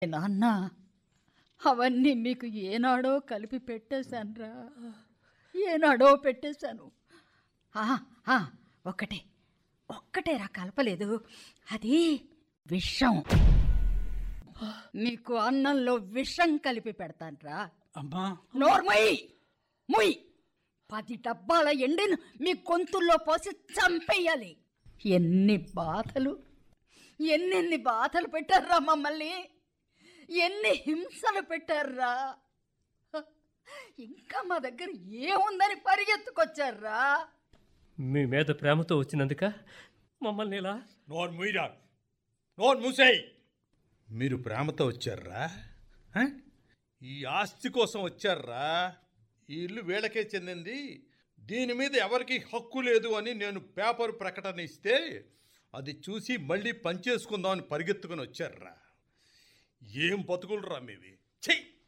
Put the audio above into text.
నాన్న అవన్నీ మీకు ఏనాడో కలిపి పెట్టేశానురా ఏనాడో పెట్టేశాను ఆ, ఆ, ఒక్కటే ఒక్కటేరా కలపలేదు అది విషం మీకు అన్నంలో విషం కలిపి పెడతానురా అమ్మా నోర్మయ్ ముయ్ పది డబ్బాల ఎండిను మీ గొంతుల్లో పోసి చంపేయాలి ఎన్ని బాధలు ఎన్నెన్ని బాధలు పెట్టారా మమ్మల్ని ఎన్ని హింసలు పెట్టారా ఇంకా మా దగ్గర ఏముందని పరిగెత్తుకొచ్చారా మీ మీద ప్రేమతో వచ్చినందుక మమ్మల్ని ఇలా నోరు మూయరా నోరు మూసేయ్ మీరు ప్రేమతో వచ్చారా హ? ఈ ఆస్తి కోసం వచ్చారా ఈ ఇల్లు వీళ్ళకే చెందింది దీని మీద ఎవరికి హక్కు లేదు అని నేను పేపర్ ప్రకటన ఇస్తే అది చూసి మళ్ళీ పనిచేసుకుందామని పరిగెత్తుకుని వచ్చారా ఏం బతుకులరా మీవి చెయ్యి